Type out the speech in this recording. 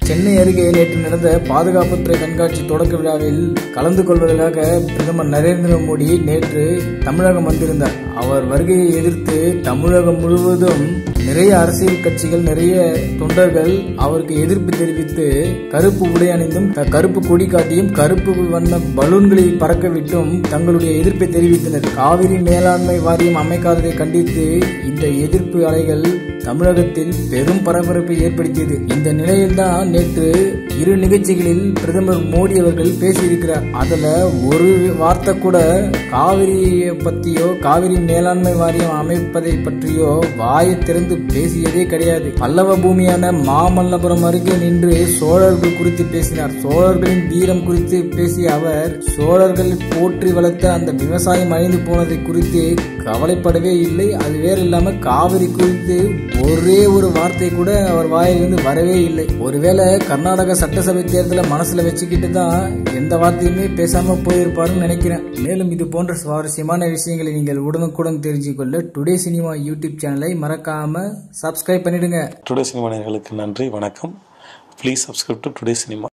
சென்னை அருகே நேற்று நடந்த பாதுகாப்புத்துறை கண்காட்சி தொடக்க விழாவில் கலந்து கொள்வதற்காக பிரதமர் நரேந்திர மோடி நேற்று தமிழகம் வந்திருந்தார் அவர் வருகையை எதிர்த்து தமிழகம் முழுவதும் நிறைய அரசியல் கட்சிகள் நிறைய தொண்டர்கள் அவருக்கு எதிர்ப்பு தெரிவித்து கருப்பு உடை அணிந்தும் க- கருப்பு கொடி காட்டியும் கருப்பு வண்ண பலூன்களை பறக்க விட்டும் தங்களுடைய எதிர்ப்பை தெரிவித்தனர் காவிரி மேலாண்மை வாரியம் அமைக்காததை கண்டித்து இந்த எதிர்ப்பு அலைகள் தமிழகத்தில் பெரும் பரபரப்பை ஏற்படுத்தியது இந்த நிலையில்தான் நேற்று இரு நிகழ்ச்சிகளில் பிரதமர் மோடி அவர்கள் பேசியிருக்கிறார் அதுல ஒரு வார்த்தை கூட காவிரியை பத்தியோ காவிரி மேலாண்மை வாரியம் அமைப்பதை பற்றியோ வாயை திறந்து பேசியதே கிடையாது பல்லவ பூமியான மாமல்லபுரம் அருகே நின்று சோழர்கள் குறித்து பேசினார் சோழர்களின் வீரம் குறித்து பேசிய அவர் சோழர்கள் போற்றி வளர்த்த அந்த விவசாயம் அழிந்து போனதை குறித்து கவலைப்படவே இல்லை அது வேற இல்லாம காவிரி குறித்து ஒரே ஒரு வார்த்தை கூட அவர் வாயிலிருந்து வரவே இல்லை ஒருவேளை கர்நாடக சட்டசபை தேர்தலை மனசுல வச்சுக்கிட்டு தான் எந்த வார்த்தையுமே பேசாம போயிருப்பாருன்னு நினைக்கிறேன் மேலும் இது போன்ற சுவாரஸ்யமான விஷயங்களை நீங்கள் உடனுக்குடன் தெரிஞ்சுக்கொள்ள டுடே சினிமா யூடியூப் சேனலை மறக்காம சப்ஸ்கிரைப் பண்ணிடுங்க டுடே சினிமா நேயர்களுக்கு நன்றி வணக்கம் please subscribe to today cinema